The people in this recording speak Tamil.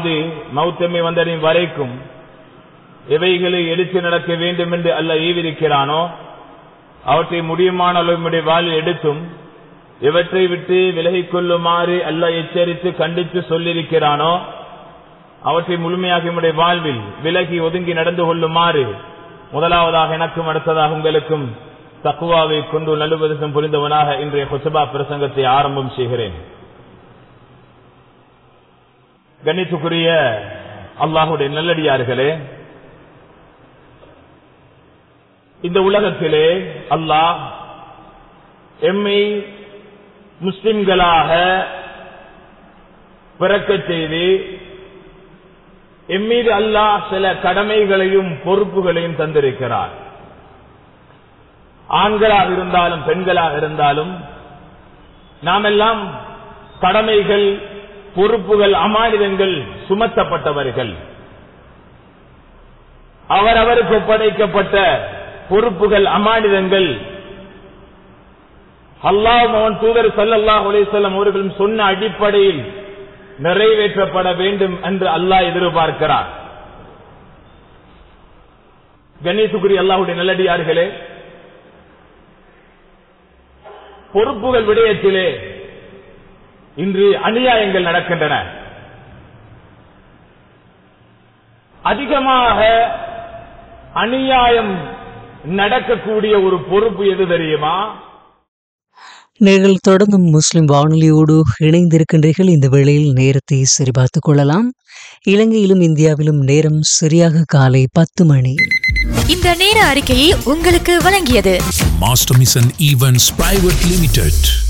வாழ்ந்து மௌத்தமை வந்தடையும் வரைக்கும் எவைகளை எடுத்து நடக்க வேண்டும் என்று அல்ல ஈவிருக்கிறானோ அவற்றை முடியுமான அளவு நம்முடைய வாழ்வில் எடுத்தும் எவற்றை விட்டு விலகிக் கொள்ளுமாறு அல்ல எச்சரித்து கண்டித்து சொல்லியிருக்கிறானோ அவற்றை முழுமையாக நம்முடைய வாழ்வில் விலகி ஒதுங்கி நடந்து கொள்ளுமாறு முதலாவதாக எனக்கும் அடுத்ததாக உங்களுக்கும் தக்குவாவை கொண்டு நல்லுபதம் புரிந்தவனாக இன்றைய கொசபா பிரசங்கத்தை ஆரம்பம் செய்கிறேன் கணித்துக்குரிய அல்லாஹுடைய நல்லடியார்களே இந்த உலகத்திலே அல்லாஹ் எம்மை முஸ்லிம்களாக பிறக்கச் செய்து எம்மீது அல்லாஹ் சில கடமைகளையும் பொறுப்புகளையும் தந்திருக்கிறார் ஆண்களாக இருந்தாலும் பெண்களாக இருந்தாலும் நாமெல்லாம் கடமைகள் பொறுப்புகள் அமானிதங்கள் சுமத்தப்பட்டவர்கள் அவரவருக்கு ஒப்படைக்கப்பட்ட பொறுப்புகள் அமானிதங்கள் அல்லாஹ் மோகன் தூதர் சல்லல்லாஹ் அலிசல்லம் அவர்களும் சொன்ன அடிப்படையில் நிறைவேற்றப்பட வேண்டும் என்று அல்லாஹ் எதிர்பார்க்கிறார் கணேசுக்குரி அல்லாஹுடைய நல்லடியார்களே பொறுப்புகள் விடயத்திலே இன்று அநியாயங்கள் நடக்கின்றன அதிகமாக அநியாயம் நடக்கக்கூடிய ஒரு பொறுப்பு எது தெரியுமா நீங்கள் தொடர்ந்தும் முஸ்லிம் வானொலியோடு இணைந்திருக்கின்றீர்கள் இந்த வேளையில் நேரத்தை சரிபார்த்துக் கொள்ளலாம் இலங்கையிலும் இந்தியாவிலும் நேரம் சரியாக காலை பத்து மணி இந்த நேர அறிக்கையை உங்களுக்கு வழங்கியது Master Mission Events Private Limited.